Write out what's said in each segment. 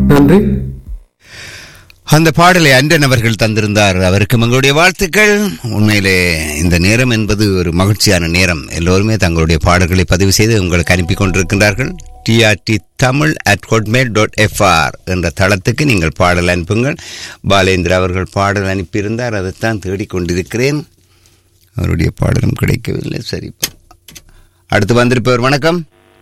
நன்றி அந்த பாடலை அன்றன் அவர்கள் தந்திருந்தார் அவருக்கு எங்களுடைய வாழ்த்துக்கள் உண்மையிலே இந்த நேரம் என்பது ஒரு மகிழ்ச்சியான நேரம் எல்லோருமே தங்களுடைய பாடல்களை பதிவு செய்து உங்களுக்கு அனுப்பி கொண்டிருக்கின்றார்கள் T R T Tamil at Hotmail dot F R என்ற தளத்துக்கு நீங்கள் பாடல் அனுப்புங்கள் பாலேந்திர அவர்கள் பாடல் அனுப்பியிருந்தார் அதைத்தான் தேடிக்கொண்டிருக்கிறேன் அவருடைய பாடலும் கிடைக்கவில்லை சரி அடுத்து வந்திருப்பவர் வணக்கம்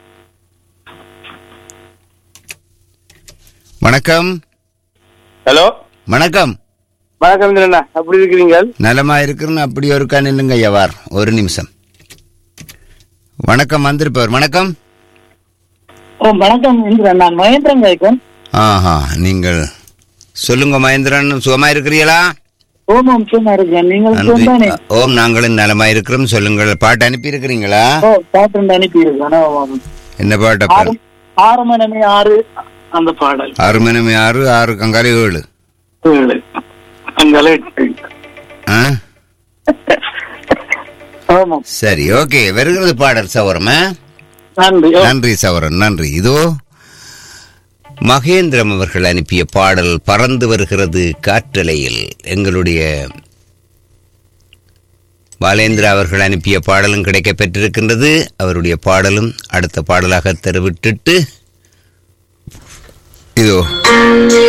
வணக்கம் ஹலோ வணக்கம் வணக்கம் இந்திரண்ணா எப்படி இருக்கிறீங்க நலமா இருக்குன்னு அப்படி ஒரு நில்லுங்க எவார் ஒரு நிமிஷம் வணக்கம் வந்திருப்பவர் வணக்கம் ஓ வணக்கம் இந்திரன் நான் மகேந்திரன் கேட்கிறேன் ஆஹா நீங்கள் சொல்லுங்க மகேந்திரன் சுகமா இருக்கிறீங்களா ஓமம் சும்மா இருக்கேன் நீங்கள் நன்றி சொந்தானே ஓம் நாங்களும் நலமா இருக்கிறோம் சொல்லுங்கள் பாட்டு அனுப்பி இருக்கிறீங்களா ஓ பாட்டு அனுப்பி இருக்கேன் என்ன பாட்டு ஆறு ஆறு மணி ஆறு அந்த பாடல் ஆறு மணி ஆறு ஆறு கங்காலி ஏழு ஏழு அங்கால எட்டு ஆ ஆமாம் சரி ஓகே வருகிறது பாடல் சவரமா நன்றி ஓ, நன்றி சவரன் நன்றி இதோ மகேந்திரம் அவர்கள் அனுப்பிய பாடல் பறந்து வருகிறது காற்றலையில் எங்களுடைய பாலேந்திரா அவர்கள் அனுப்பிய பாடலும் கிடைக்க பெற்றிருக்கின்றது அவருடைய பாடலும் அடுத்த பாடலாக தெரிவிட்டுட்டு இதோ